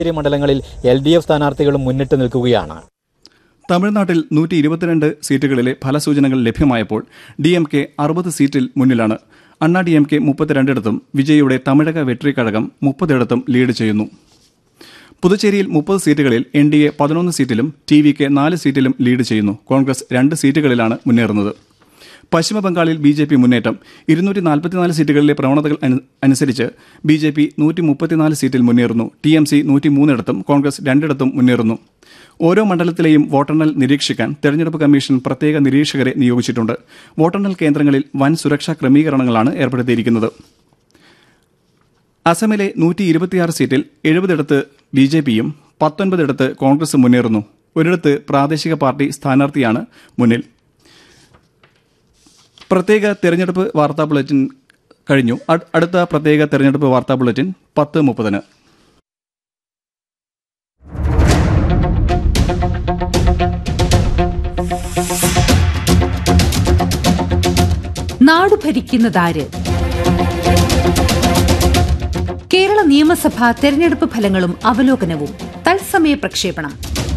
പുതുച്ചേരി മണ്ഡലങ്ങളിൽ L D F സ്ഥാനാർത്ഥികളും മുന്നിട്ട് നിൽക്കുകയാണ് തമിഴ്നാട്ടിൽ നൂറ്റി ഇരുപത്തിരണ്ട് സീറ്റുകളിലെ ഫലസൂചനകൾ ലഭ്യമായപ്പോൾ ഡി എം കെ അറുപത് സീറ്റിൽ മുന്നിലാണ് അണ്ണാ ഡി എം കെ മുപ്പത്തിരണ്ടിടത്തും വിജയിയുടെ തമിഴക വെട്രി കഴകം മുപ്പതിടത്തും ലീഡ് ചെയ്യുന്നു പുതുച്ചേരിയിൽ മുപ്പത് സീറ്റുകളിൽ എൻ ഡി എ പതിനൊന്ന് സീറ്റിലും ടി വി കെ നാല് സീറ്റിലും ലീഡ് ചെയ്യുന്നു കോൺഗ്രസ് രണ്ട് സീറ്റുകളിലാണ് മുന്നേറുന്നത് പശ്ചിമ ബംഗാളിൽ ബി ജെ പി മുന്നേറ്റം ഇരുന്നൂറ്റി നാൽപ്പത്തിനാല് സീറ്റുകളിലെ പ്രവണതകൾ അനു- അനുസരിച്ച് ബി ജെ പി നൂറ്റി മുപ്പത്തിനാല് സീറ്റിൽ മുന്നേറുന്നു ടി എം സി നൂറ്റി മൂന്നിടത്തും കോൺഗ്രസ് രണ്ടിടത്തും മുന്നേറുന്നു ഓരോ മണ്ഡലത്തിലെയും വോട്ടെണ്ണൽ നിരീക്ഷിക്കാൻ തെരഞ്ഞെടുപ്പ് കമ്മീഷൻ പ്രത്യേക നിരീക്ഷകരെ നിയോഗിച്ചിട്ടുണ്ട് വോട്ടെണ്ണൽ കേന്ദ്രങ്ങളിൽ വൻ സുരക്ഷാ ക്രമീകരണങ്ങളാണ് ഏർപ്പെടുത്തിയിരിക്കുന്നത് അസമിലെ നൂറ്റി ഇരുപത്തിയാറ് സീറ്റിൽ എഴുപതിടത്ത് ബി ജെ പിയും പത്തൊൻപതിടത്ത് കോൺഗ്രസും മുന്നേറുന്നു ഒരിടത്ത് പ്രാദേശിക പാർട്ടി സ്ഥാനാർത്ഥിയാണ് മുന്നിൽ പ്രത്യേക തെരഞ്ഞെടുപ്പ് വാർത്താ ബുള്ളറ്റിൻ കഴിഞ്ഞു അട്- അടുത്ത പ്രത്യേക തെരഞ്ഞെടുപ്പ് വാർത്താ ബുള്ളറ്റിൻ പത്ത് മുപ്പതിന് നാടു ഭരിക്കുന്നതാര് കേരള നിയമസഭാ തെരഞ്ഞെടുപ്പ് ഫലങ്ങളും അവലോകനവും തത്സമയ പ്രക്ഷേപണം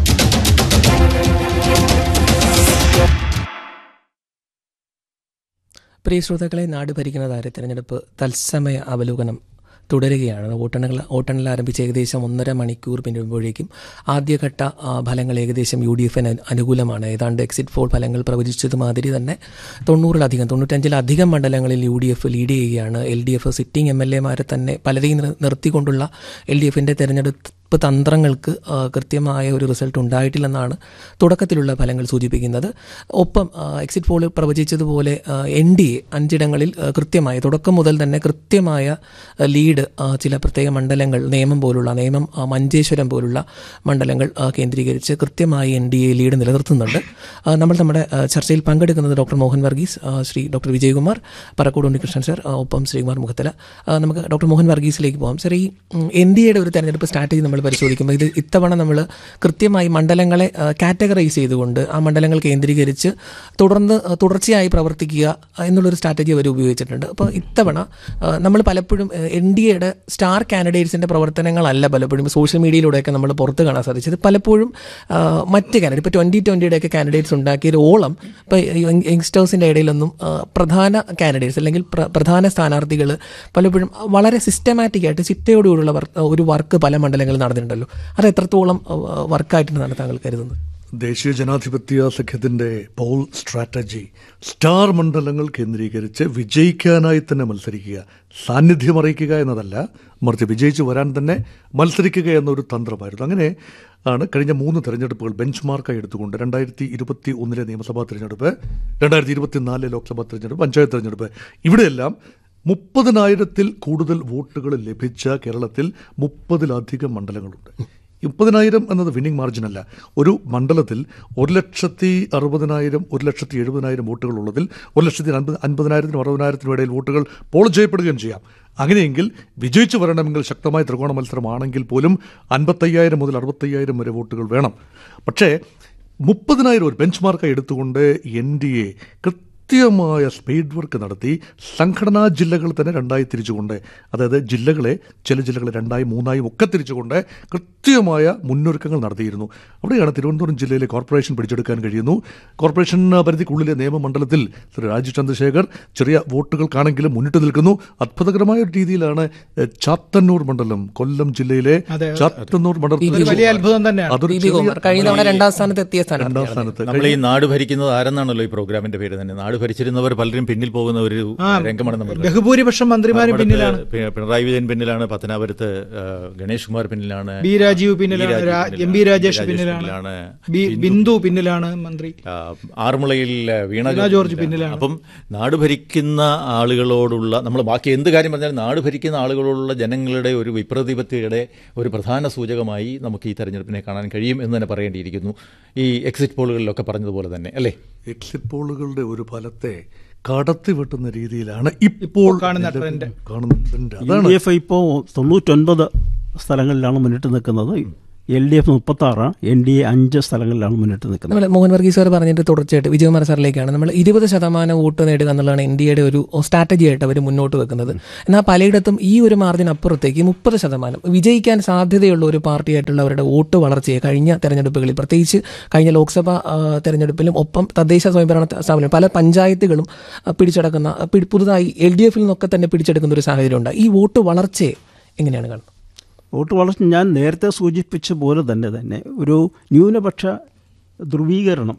പ്രിയ ശ്രോതാക്കളെ നാട് ഭരിക്കുന്ന താര തെരഞ്ഞെടുപ്പ് തത്സമയ അവലോകനം തുടരുകയാണ് വോട്ടെണ്ണൽ വോട്ടെണ്ണൽ ആരംഭിച്ച് ഏകദേശം ഒന്നര മണിക്കൂർ പിന്നിടുമ്പോഴേക്കും ആദ്യഘട്ട ആ, ഫലങ്ങൾ ഏകദേശം യു ഡി എഫിന് അനുകൂലമാണ് ഏതാണ്ട് എക്സിറ്റ് പോൾ ഫലങ്ങൾ പ്രവചിച്ചത് മാതിരി തന്നെ തൊണ്ണൂറിലധികം തൊണ്ണൂറ്റഞ്ചിലധികം മണ്ഡലങ്ങളിൽ യു ഡി എഫ് ലീഡ് ചെയ്യുകയാണ് L D F sitting M L എമാരെ തന്നെ പലരെയും നിർ- നിർത്തിക്കൊണ്ടുള്ള എൽ ഡി എഫിൻ്റെ തെരഞ്ഞെടുപ്പ് തന്ത്രങ്ങൾക്ക് ആ, കൃത്യമായ ഒരു റിസൾട്ട് ഉണ്ടായിട്ടില്ലെന്നാണ് തുടക്കത്തിലുള്ള ഫലങ്ങൾ സൂചിപ്പിക്കുന്നത് ഒപ്പം ആ, എക്സിറ്റ് പോൾ പ്രവചിച്ചതുപോലെ എൻ ഡി എ അഞ്ചിടങ്ങളിൽ ആ, കൃത്യമായ തുടക്കം മുതൽ തന്നെ കൃത്യമായ ആ, ലീഡ് ആ, ചില പ്രത്യേക മണ്ഡലങ്ങൾ നിയമം പോലുള്ള നിയമം ആ, മഞ്ചേശ്വരം പോലുള്ള മണ്ഡലങ്ങൾ ആ, കേന്ദ്രീകരിച്ച് കൃത്യമായി എൻ ഡി എ ലീഡ് നിലനിർത്തുന്നുണ്ട് ആ, നമ്മൾ നമ്മുടെ ആ, ചർച്ചയിൽ പങ്കെടുക്കുന്നത് ഡോക്ടർ മോഹൻ വർഗീസ് ആ, ശ്രീ ഡോക്ടർ വിജയകുമാർ പറക്കോട് ഉണ്ണികൃഷ്ണൻ സർ ആ, ഒപ്പം ശ്രീകുമാർ മുഖത്തല ആ, നമുക്ക് ഡോക്ടർ മോഹൻ വർഗീസിലേക്ക് പോകാം സർ ഈ എൻ ഡി എയുടെ ഒരു തെരഞ്ഞെടുപ്പ് സ്ട്രാറ്റജി നമ്മൾ പരിശോധിക്കുമ്പോൾ ഇത് ഇത്തവണ നമ്മൾ കൃത്യമായി മണ്ഡലങ്ങളെ കാറ്റഗറൈസ് ചെയ്തുകൊണ്ട് ആ മണ്ഡലങ്ങൾ കേന്ദ്രീകരിച്ച് തുടർന്ന് ആ, തുടർച്ചയായി പ്രവർത്തിക്കുക എന്നുള്ളൊരു സ്ട്രാറ്റജി അവർ ഉപയോഗിച്ചിട്ടുണ്ട് അപ്പോൾ ഇത്തവണ നമ്മൾ പലപ്പോഴും എൻ ഡി എയുടെ സ്റ്റാർ കാൻഡിഡേറ്റ്സിൻ്റെ പ്രവർത്തനങ്ങളല്ല പലപ്പോഴും സോഷ്യൽ മീഡിയയിലൂടെയൊക്കെ നമ്മൾ പുറത്ത് കാണാൻ സാധിച്ചത് പലപ്പോഴും ആ, മറ്റ് കാൻഡിഡേറ്റ് ഇപ്പോൾ ട്വൻറ്റി ട്വൻറ്റിയുടെയൊക്കെ കാൻഡിഡേറ്റ്സ് ഉണ്ടാക്കിയ ഒരു ഓളം ഇപ്പോൾ യങ്സ്റ്റേഴ്സിൻ്റെ ഇടയിലൊന്നും ആ, പ്രധാന കാൻഡിഡേറ്റ്സ് അല്ലെങ്കിൽ പ്ര- പ്രധാന സ്ഥാനാർത്ഥികൾ പലപ്പോഴും വളരെ സിസ്റ്റമാറ്റിക് ആയിട്ട് ചിട്ടയോടുകൂടിയുള്ള വർക്ക് ഒരു വർക്ക് പല മണ്ഡലങ്ങളിൽ നടന്നിട്ടുണ്ടല്ലോ അത് എത്രത്തോളം വർക്കായിട്ടുണ്ടെന്നാണ് താങ്കൾ കരുതുന്നത് ദേശീയ ജനാധിപത്യ സഖ്യത്തിന്റെ പോൾ സ്ട്രാറ്റജി സ്റ്റാർ മണ്ഡലങ്ങൾ കേന്ദ്രീകരിച്ച് വിജയിക്കാനായി തന്നെ മത്സരിക്കുക സാന്നിധ്യം അറിയിക്കുക എന്നതല്ല മറിച്ച് വിജയിച്ചു വരാൻ തന്നെ മത്സരിക്കുക എന്നൊരു തന്ത്രമായിരുന്നു അങ്ങനെ ആണ് കഴിഞ്ഞ മൂന്ന് തെരഞ്ഞെടുപ്പുകൾ ബെഞ്ച് മാർക്കായി എടുത്തുകൊണ്ട് രണ്ടായിരത്തി ഇരുപത്തി ഒന്നിലെ നിയമസഭാ തെരഞ്ഞെടുപ്പ് രണ്ടായിരത്തി ഇരുപത്തിനാലിലെ ലോക്സഭാ തെരഞ്ഞെടുപ്പ് പഞ്ചായത്ത് തെരഞ്ഞെടുപ്പ് ഇവിടെയെല്ലാം മുപ്പതിനായിരത്തിൽ കൂടുതൽ വോട്ടുകൾ ലഭിച്ച കേരളത്തിൽ മുപ്പതിലധികം മണ്ഡലങ്ങളുണ്ട് ഈ മുപ്പതിനായിരം എന്നത് വിന്നിംഗ് മാർജിൻ അല്ല ഒരു മണ്ഡലത്തിൽ ഒരു ലക്ഷത്തി അറുപതിനായിരം ഒരു ലക്ഷത്തി എഴുപതിനായിരം വോട്ടുകൾ ഉള്ളതിൽ ഒരു ലക്ഷത്തി അൻപത് അൻപതിനായിരത്തിനും അറുപതിനായിരത്തിനും ഇടയിൽ വോട്ടുകൾ പോൾ ചെയ്യപ്പെടുകയും ചെയ്യാം അങ്ങനെയെങ്കിൽ വിജയിച്ചു വരണമെങ്കിൽ ശക്തമായ ത്രികോണ മത്സരമാണെങ്കിൽ പോലും അൻപത്തയ്യായിരം മുതൽ അറുപത്തയ്യായിരം വരെ വോട്ടുകൾ വേണം പക്ഷേ മുപ്പതിനായിരം ഒരു ബെഞ്ച് മാർക്കായി എടുത്തുകൊണ്ട് എൻ ഡി എ കൃത്യമായ സ്പീഡ് വർക്ക് നടത്തി സംഘടനാ ജില്ലകൾ തന്നെ രണ്ടായി തിരിച്ചുകൊണ്ട് അതായത് ജില്ലകളെ ചില ജില്ലകളെ രണ്ടായി മൂന്നായും ഒക്കെ തിരിച്ചുകൊണ്ട് കൃത്യമായ മുന്നൊരുക്കങ്ങൾ നടത്തിയിരുന്നു അവിടെയാണ് തിരുവനന്തപുരം ജില്ലയിലെ കോർപ്പറേഷൻ പിടിച്ചെടുക്കാൻ കഴിയുന്നു കോർപ്പറേഷൻ പരിധിക്കുള്ളിലെ നിയമമണ്ഡലത്തിൽ ശ്രീ രാജീവ് ചന്ദ്രശേഖർ ചെറിയ വോട്ടുകൾക്കാണെങ്കിലും മുന്നിട്ട് നിൽക്കുന്നു അത്ഭുതകരമായ ഒരു രീതിയിലാണ് എഹ്, ചാത്തന്നൂർ മണ്ഡലം കൊല്ലം ജില്ലയിലെ അതെ. ചാത്തന്നൂർ മണ്ഡലത്തിൽ ഒരു വലിയ അത്ഭുതം തന്നെയാണ് അതൊരു ബി ബി ചെറിയ- കുമാർ കഴിഞ്ഞ തവണ രണ്ടാം സ്ഥാനത്ത് എത്തിയ രണ്ടാം സ്ഥാനത്ത് സ്ഥാനത്ത് നമ്മൾ ഈ നാട് ഭരിക്കുന്നത് ആരെന്നാണല്ലോ ഈ പ്രോഗ്രാമിന്റെ പേര് തന്നെ നാട് ഭരിച്ചിരുന്നവർ പലരും പിന്നിൽ പോകുന്ന ഒരു ആ, രംഗമാണ് നമ്മൾ ബഹുഭൂരിപക്ഷം മന്ത്രിമാരും നമ്മുടെ പിന്നിലാണ് പി- പിണറായി വിജയൻ പിന്നിലാണ് പത്തനാപുരത്ത് ആ, ഗണേഷ് കുമാർ പിന്നിലാണ് ബി രാജീവ് പിന്നിലാണ് ബി രാജീവ് രാ- പിന്നിലാണ്. എം ബി രാജേഷ് രാജേഷ് പിന്നിലാണ് പിന്നിലാണ്. ബി- ബിന്ദു പിന്നിലാണ് മന്ത്രി ആ, ആറന്മുളയിൽ വീണ വീണ ജോർജ് പിന്നിലാണ്. അപ്പം നാട് ഭരിക്കുന്ന ആളുകളോടുള്ള നമ്മൾ ബാക്കി എന്ത് കാര്യം പറഞ്ഞാലും നാട് ഭരിക്കുന്ന ആളുകളോടുള്ള ജനങ്ങളുടെ ഒരു വിപ്രതിപത്തിയുടെ ഒരു പ്രധാന സൂചകമായി നമുക്ക് ഈ തെരഞ്ഞെടുപ്പിനെ കാണാൻ കഴിയും എന്ന് തന്നെ പറയേണ്ടിയിരിക്കുന്നു ഈ എക്സിറ്റ് പോളുകളിലൊക്കെ പറഞ്ഞതുപോലെ തന്നെ അല്ലേ എക്സിറ്റ് പോളുകളുടെ ഒരു ഫലത്തെ കടത്തി വെട്ടുന്ന രീതിയിലാണ് ഇപ്പോൾ കാണുന്ന നിലവിൽ ട്രെൻഡ്. കാണുന്ന ട്രെൻഡ് യു അതാണ് ഡി എഫ് ഇപ്പോൾ തൊണ്ണൂറ്റൊൻപത് സ്ഥലങ്ങളിലാണ് മുന്നിട്ട് നിൽക്കുന്നത് എൽ ഡി എഫ് മുപ്പത്താറ് എൻ ഡി എ അഞ്ച് സ്ഥലങ്ങളിലാണ് മുന്നിട്ട് നിൽക്കുന്നത് നമ്മൾ മോഹൻ വർഗീസ് സാർ പറഞ്ഞിട്ട് തുടർച്ചയായിട്ട് വിജയകുമാർ സാറിലേക്കാണ് നമ്മൾ ഇരുപത് ശതമാനം വോട്ട് നേടുക എന്നുള്ളതാണ് ഇന്ത്യയുടെ ഒരു സ്ട്രാറ്റജി ആയിട്ട് അവർ മുന്നോട്ട് വെക്കുന്നത് എന്നാൽ പലയിടത്തും ഈ ഒരു മാർജിൻ അപ്പുറത്തേക്ക് മുപ്പത് ശതമാനം വിജയിക്കാൻ സാധ്യതയുള്ള ഒരു പാർട്ടിയായിട്ടുള്ളവരുടെ വോട്ട് വളർച്ചയെ കഴിഞ്ഞ തെരഞ്ഞെടുപ്പുകളിൽ പ്രത്യേകിച്ച് കഴിഞ്ഞ ലോക്സഭാ ആ, തെരഞ്ഞെടുപ്പിലും ഒപ്പം തദ്ദേശ സ്വയംഭരണ സ്ഥാപനം പല പഞ്ചായത്തുകളും ആ, പിടിച്ചടക്കുന്ന ആ, പിടി- പുതുതായി എൽ ഡി എഫിൽ നിന്നൊക്കെ തന്നെ പിടിച്ചെടുക്കുന്ന ഒരു സാഹചര്യം ഉണ്ട് ഈ വോട്ട് വളർച്ചയെ എങ്ങനെയാണ് കാണുന്നത് വോട്ട് വളർച്ച ഞാൻ നേരത്തെ സൂചിപ്പിച്ച പോലെ തന്നെ തന്നെ ഒരു ന്യൂനപക്ഷ ധ്രുവീകരണം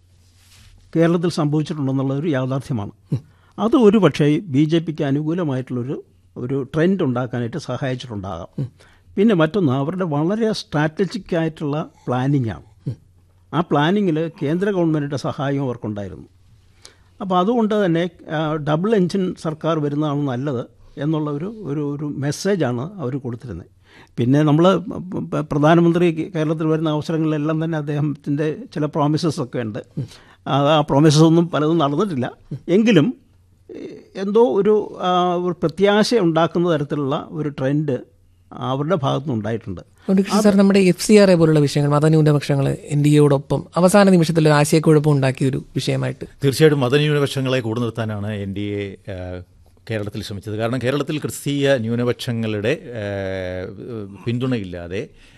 കേരളത്തിൽ സംഭവിച്ചിട്ടുണ്ടെന്നുള്ള ഒരു യാഥാർത്ഥ്യമാണ് അത് ഒരു പക്ഷേ ബി ജെ പിക്ക് അനുകൂലമായിട്ടുള്ളൊരു ഒരു ട്രെൻഡ് ഉണ്ടാക്കാനായിട്ട് സഹായിച്ചിട്ടുണ്ടാകാം പിന്നെ മറ്റൊന്ന് അവരുടെ വളരെ സ്ട്രാറ്റജിക് ആയിട്ടുള്ള പ്ലാനിംഗ് ആണ് ആ പ്ലാനിങ്ങിൽ കേന്ദ്ര ഗവൺമെൻറ്റിൻ്റെ സഹായം അവർക്കുണ്ടായിരുന്നു അപ്പോൾ അതുകൊണ്ട് തന്നെ ആ, ഡബിൾ എൻജിൻ സർക്കാർ വരുന്നതാണ് നല്ലത് എന്നുള്ള ഒരു ഒരു ഒരു മെസ്സേജാണ് അവർ കൊടുത്തിരുന്നത് പിന്നെ നമ്മൾ പ്രധാനമന്ത്രി കേരളത്തിൽ വരുന്ന അവസരങ്ങളിലെല്ലാം തന്നെ അദ്ദേഹത്തിൻ്റെ ചില പ്രോമിസസ് ഒക്കെ ഉണ്ട് അത് ആ പ്രോമിസസ് ഒന്നും പലതും നടന്നിട്ടില്ല എങ്കിലും ഏഹ്, എന്തോ ഒരു ആ, ഒരു പ്രത്യാശ ഉണ്ടാക്കുന്ന തരത്തിലുള്ള ഒരു ട്രെൻഡ് അവരുടെ ഭാഗത്തുനിന്ന് ഉണ്ടായിട്ടുണ്ട് ഉണ്ണികൃഷ്ണൻ സാർ നമ്മുടെ എഫ് സി ആർ എ പോലുള്ള വിഷയങ്ങൾ മതന്യൂനപക്ഷങ്ങൾ എൻ ഡി എയോടൊപ്പം അവസാന നിമിഷത്തിൽ ഒരു ആശയക്കുഴപ്പം ഉണ്ടാക്കിയ ഒരു വിഷയമായിട്ട് തീർച്ചയായിട്ടും മതന്യൂനപക്ഷങ്ങളെ കൂടെ നിർത്താനാണ് എൻ ഡി എ കേരളത്തിൽ ശ്രമിച്ചത് കാരണം കേരളത്തിൽ ക്രിസ്തീയ ന്യൂനപക്ഷങ്ങളുടെ ആ, പിന്തുണയില്ലാതെ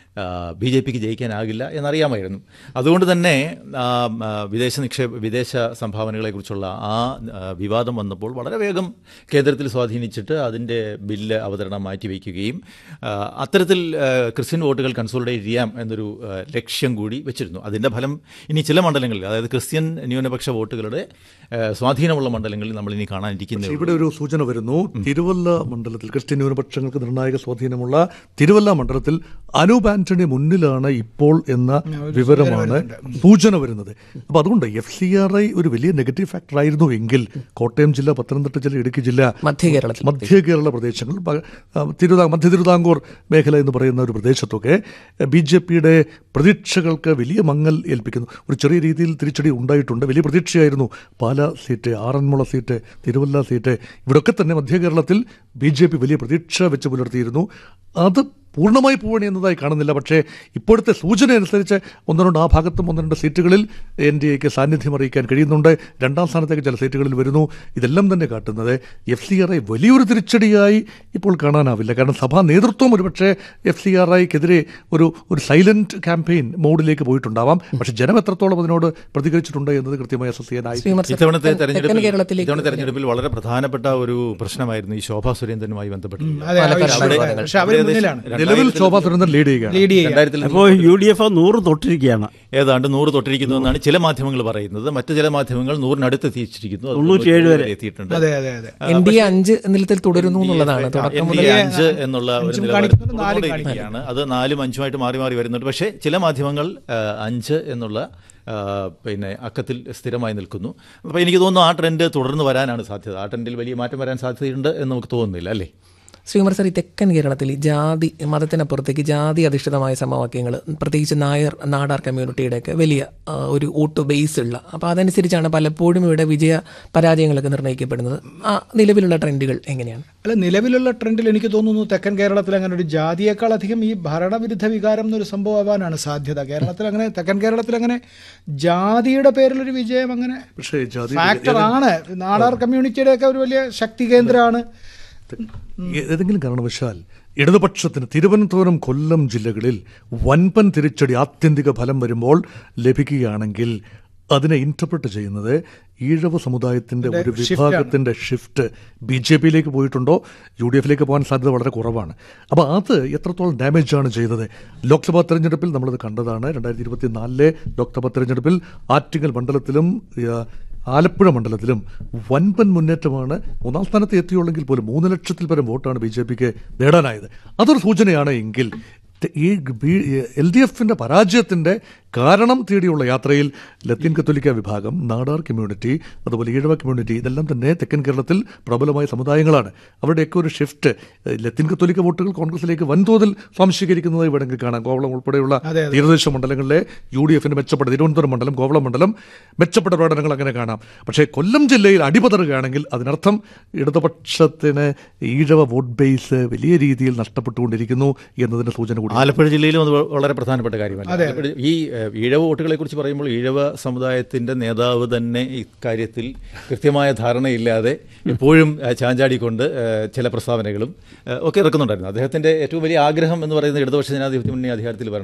ബി ജെ പിക്ക് ജയിക്കാനാകില്ല എന്നറിയാമായിരുന്നു അതുകൊണ്ട് തന്നെ ആ, ആ, വിദേശ നിക്ഷേപ വിദേശ സംഭാവനകളെക്കുറിച്ചുള്ള ആ ആ, വിവാദം വന്നപ്പോൾ വളരെ വേഗം കേന്ദ്രത്തിൽ സ്വാധീനിച്ചിട്ട് അതിൻ്റെ ബില്ല് അവതരണം മാറ്റിവെക്കുകയും ആ, അത്തരത്തിൽ ആ, ക്രിസ്ത്യൻ വോട്ടുകൾ കൺസോളിഡേറ്റ് ചെയ്യാം എന്നൊരു ആ, ലക്ഷ്യം കൂടി വെച്ചിരുന്നു അതിൻ്റെ ഫലം ഇനി ചില മണ്ഡലങ്ങളിൽ അതായത് ക്രിസ്ത്യൻ ന്യൂനപക്ഷ വോട്ടുകളുടെ ആ, സ്വാധീനമുള്ള മണ്ഡലങ്ങളിൽ നമ്മൾ ഇനി കാണാനിരിക്കുന്നേ ഉള്ളൂ. ഇവിടെ ഒരു സൂചന വരുന്നു തിരുവല്ല മണ്ഡലത്തിൽ ക്രിസ്ത്യൻ ന്യൂനപക്ഷങ്ങൾക്ക് നിർണായക സ്വാധീനമുള്ള തിരുവല്ല മണ്ഡലത്തിൽ അനൂപ് ആന്റണി മുന്നിലാണ് ഇപ്പോൾ എന്ന വിവരമാണ് സൂചന വരുന്നത് അപ്പൊ അതുകൊണ്ട് എഫ് സി ആർ ഐ ഒരു വലിയ നെഗറ്റീവ് ഫാക്ടർ ആയിരുന്നു എങ്കിൽ കോട്ടയം ജില്ല പത്തനംതിട്ട ജില്ല ഇടുക്കി ജില്ല മധ്യ കേരളത്തിൽ മധ്യ കേരള പ്രദേശങ്ങൾ പ- ആ, തിരുവിതാ മധ്യ തിരുവിതാംകൂർ മേഖല എന്ന് പറയുന്ന ഒരു പ്രദേശത്തൊക്കെ ബി ജെ പിയുടെ പ്രതീക്ഷകൾക്ക് വലിയ മങ്ങൽ ഏൽപ്പിക്കുന്നു ഒരു ചെറിയ രീതിയിൽ തിരിച്ചടി ഉണ്ടായിട്ടുണ്ട് വലിയ പ്രതീക്ഷയായിരുന്നു Pala seat Aranmula seat Thiruvalla seat ഇവിടൊക്കെ തന്നെ മധ്യ കേരളത്തിൽ ബി ജെ പി വലിയ പ്രതീക്ഷ വെച്ച് പുലർത്തിയിരുന്നു അത് പൂർണ്ണമായി പോവണി എന്നതായി കാണുന്നില്ല പക്ഷേ ഇപ്പോഴത്തെ സൂചന അനുസരിച്ച് ഒന്ന് രണ്ട് ആ ഭാഗത്തും ഒന്ന് രണ്ട് സീറ്റുകളിൽ എൻ ഡി എക്ക് സാന്നിധ്യം അറിയിക്കാൻ കഴിയുന്നുണ്ട് രണ്ടാം സ്ഥാനത്തേക്ക് ചില സീറ്റുകളിൽ വരുന്നു ഇതെല്ലാം തന്നെ കാട്ടുന്നത് എഫ് സി ആർ ഐ വലിയൊരു തിരിച്ചടിയായി ഇപ്പോൾ കാണാനാവില്ല കാരണം സഭാ നേതൃത്വം ഒരുപക്ഷെ എഫ് സി ആർ ഐക്കെതിരെ ഒരു ഒരു സൈലന്റ് ക്യാമ്പയിൻ മോഡിലേക്ക് പോയിട്ടുണ്ടാവാം പക്ഷേ ജനം എത്രത്തോളം അതിനോട് പ്രതികരിച്ചിട്ടുണ്ട് എന്നത് കൃത്യമായി അസസ് ചെയ്യാനായി ശ്രീകുമാർ സാർ, ഇത്തവണത്തെ തെക്കൻ തെരഞ്ഞെടുപ്പിൽ കേരളത്തിലേക്ക് ഇത്തവണ തെരഞ്ഞെടുപ്പിൽ വളരെ പ്രധാനപ്പെട്ട ഒരു പ്രശ്നമായിരുന്നു ഈ ശോഭാ സുരേന്ദ്രനുമായി ബന്ധപ്പെട്ട് അതെ പാലക്കാട് അവിടെ- അവിടെ- പക്ഷെ അവർ മുന്നിലാണ് നിലവിൽ ശോഭാ സുരേന്ദ്രൻ ലീഡ് ചെയ്യുകയാണ് ലീഡ് ചെയ്യുക രണ്ടായിരത്തിൽ അപ്പോൾ യു ഡി എഫ് നൂറ് തൊട്ടിരിക്കുകയാണ് ഏതാണ്ട് നൂറ് തൊട്ടിരിക്കുന്നു എന്നാണ് ചില മാധ്യമങ്ങൾ പറയുന്നത് മറ്റ് ചില മാധ്യമങ്ങൾ നൂറിനടുത്ത് എത്തിച്ചിരിക്കുന്നു അത് തൊണ്ണൂറ്റിയേഴ് വരെ. എത്തിയിട്ടുണ്ട് അതെ അതെ അതെ എൻ ഡി എ അഞ്ച് നിലത്തിൽ തുടരുന്നു എന്നുള്ളതാണ് ആ, തുടക്കം എൻ ഡി മുതൽ എ അഞ്ച് എന്നുള്ള ഒരു അഞ്ചും നിലവാരം കാണിക്കുന്നുണ്ട്, നാലും തുടർന്നുകൊണ്ടേയിരിക്കുകയാണ്. അത് നാലും അഞ്ചുമായിട്ട് മാറി മാറി വരുന്നുണ്ട് പക്ഷേ ചില മാധ്യമങ്ങൾ ആ, അഞ്ച് എന്നുള്ള ആ, പിന്നെ അക്കത്തിൽ സ്ഥിരമായി നിൽക്കുന്നു അപ്പോൾ എനിക്ക് തോന്നുന്നു ആ ട്രെൻഡ് തുടർന്ന് വരാനാണ് സാധ്യത ആ ട്രെൻഡിൽ വലിയ മാറ്റം വരാൻ സാധ്യതയുണ്ട് എന്ന് നമുക്ക് തോന്നുന്നില്ല അല്ലേ ശ്രീകുമാർ സാർ ഈ തെക്കൻ കേരളത്തിൽ ഈ ജാതി മതത്തിനപ്പുറത്തേക്ക് ജാതി അധിഷ്ഠിതമായ സമവാക്യങ്ങൾ പ്രത്യേകിച്ച് നായർ നാടാർ കമ്മ്യൂണിറ്റിയുടെയൊക്കെ വലിയ ആ, ഒരു വോട്ട് ബേസ് ഉള്ള അപ്പോൾ അതനുസരിച്ചാണ് പലപ്പോഴും ഇവിടെ വിജയ പരാജയങ്ങളൊക്കെ നിർണ്ണയിക്കപ്പെടുന്നത് ആ നിലവിലുള്ള ട്രെൻഡുകൾ എങ്ങനെയാണ് അല്ല നിലവിലുള്ള ട്രെൻഡിൽ എനിക്ക് തോന്നുന്നു തെക്കൻ കേരളത്തിൽ അങ്ങനെ ഒരു ജാതിയേക്കാൾ അധികം ഈ ഭരണവിരുദ്ധ വികാരം എന്നൊരു സംഭവം ആവാനാണ് സാധ്യത കേരളത്തിൽ അങ്ങനെ തെക്കൻ കേരളത്തിൽ അങ്ങനെ ജാതിയുടെ പേരിലൊരു വിജയം അങ്ങനെ പക്ഷേ ജാതി ഫാക്ടർ ആണ് നാടാർ കമ്മ്യൂണിറ്റിയുടെ ഒക്കെ ഒരു വലിയ ശക്തി കേന്ദ്രമാണ് ഏതെങ്കിലും കാരണവശാൽ ഇടതുപക്ഷത്തിന് തിരുവനന്തപുരം കൊല്ലം ജില്ലകളിൽ വൻപൻ തിരിച്ചടി ആത്യന്തിക ഫലം വരുമ്പോൾ ലഭിക്കുകയാണെങ്കിൽ അതിനെ ഇന്റർപ്രറ്റ് ചെയ്യുന്നത് ഈഴവ സമുദായത്തിന്റെ ഒരു വിഭാഗത്തിന്റെ ഷിഫ്റ്റ് ബി ജെ പിയിലേക്ക് പോയിട്ടുണ്ടോ യു ഡി എഫിലേക്ക് പോകാൻ സാധ്യത വളരെ കുറവാണ് അപ്പോൾ അത് എത്രത്തോളം ഡാമേജ് ആണ് ചെയ്തത് ലോക്സഭാ തെരഞ്ഞെടുപ്പിൽ നമ്മളത് കണ്ടതാണ് രണ്ടായിരത്തി ഇരുപത്തിനാലിലെ ലോക്സഭാ തെരഞ്ഞെടുപ്പിൽ ആറ്റിങ്ങൽ മണ്ഡലത്തിലും ആ, ആലപ്പുഴ മണ്ഡലത്തിലും വൻപൻ മുന്നേറ്റമാണ് മൂന്നാം സ്ഥാനത്ത് എത്തിയുള്ളെങ്കിൽ പോലും മൂന്ന് ലക്ഷത്തിൽ പരം വോട്ടാണ് ബി ജെ പിക്ക് നേടാനായത് അതൊരു സൂചനയാണ് എങ്കിൽ ത- ഈ എൽ ഡി എഫിന്റെ പരാജയത്തിന്റെ കാരണം തേടിയുള്ള യാത്രയിൽ ലത്തീൻ കത്തോലിക്ക വിഭാഗം നാടാർ കമ്മ്യൂണിറ്റി അതുപോലെ ഈഴവ കമ്മ്യൂണിറ്റി ഇതെല്ലാം തന്നെ തെക്കൻ കേരളത്തിൽ പ്രബലമായ സമുദായങ്ങളാണ് അവരുടെയൊക്കെ ഒരു ഷിഫ്റ്റ് ഏഹ്, ലത്തീൻ കത്തോലിക്ക വോട്ടുകൾ കോൺഗ്രസിലേക്ക് വൻതോതിൽ സ്വാംശീകരിക്കുന്നതായി വേണമെങ്കിൽ കാണാം കോവളം ഉൾപ്പെടെയുള്ള അതെ, അതെ. തീരദേശ മണ്ഡലങ്ങളിലെ യു ഡി എഫിന് മെച്ചപ്പെട്ട തിരുവനന്തപുരം മണ്ഡലം കോവളം മണ്ഡലം മെച്ചപ്പെട്ട പ്രകടനങ്ങൾ അങ്ങനെ കാണാം പക്ഷേ കൊല്ലം ജില്ലയിൽ അടിപതറുകയാണെങ്കിൽ അതിനർത്ഥം ഇടതുപക്ഷത്തിന് ഈഴവ വോട്ട് ബേസ് വലിയ രീതിയിൽ നഷ്ടപ്പെട്ടുകൊണ്ടിരിക്കുന്നു എന്നതിന്റെ സൂചന കൂടി ആലപ്പുഴ ജില്ലയിലും അത് വളരെ പ്രധാനപ്പെട്ട കാര്യമല്ല ആലപ്പുഴ ഈ ഏഹ്, ഈഴവ വോട്ടുകളെ കുറിച്ച് പറയുമ്പോൾ ഈഴവ സമുദായത്തിന്റെ നേതാവ് തന്നെ ഇക്കാര്യത്തിൽ കൃത്യമായ ധാരണയില്ലാതെ എപ്പോഴും ഏഹ്, ചാഞ്ചാടിക്കൊണ്ട് ഏഹ്, ചില പ്രസ്താവനകളും ഏഹ്, ഒക്കെ ഇറക്കുന്നുണ്ടായിരുന്നു അദ്ദേഹത്തിന്റെ ഏറ്റവും വലിയ ആഗ്രഹം എന്ന് പറയുന്നത് ഇടതുപക്ഷ ജനാധിപത്യ മുന്നണി അധികാരത്തിൽ വരണം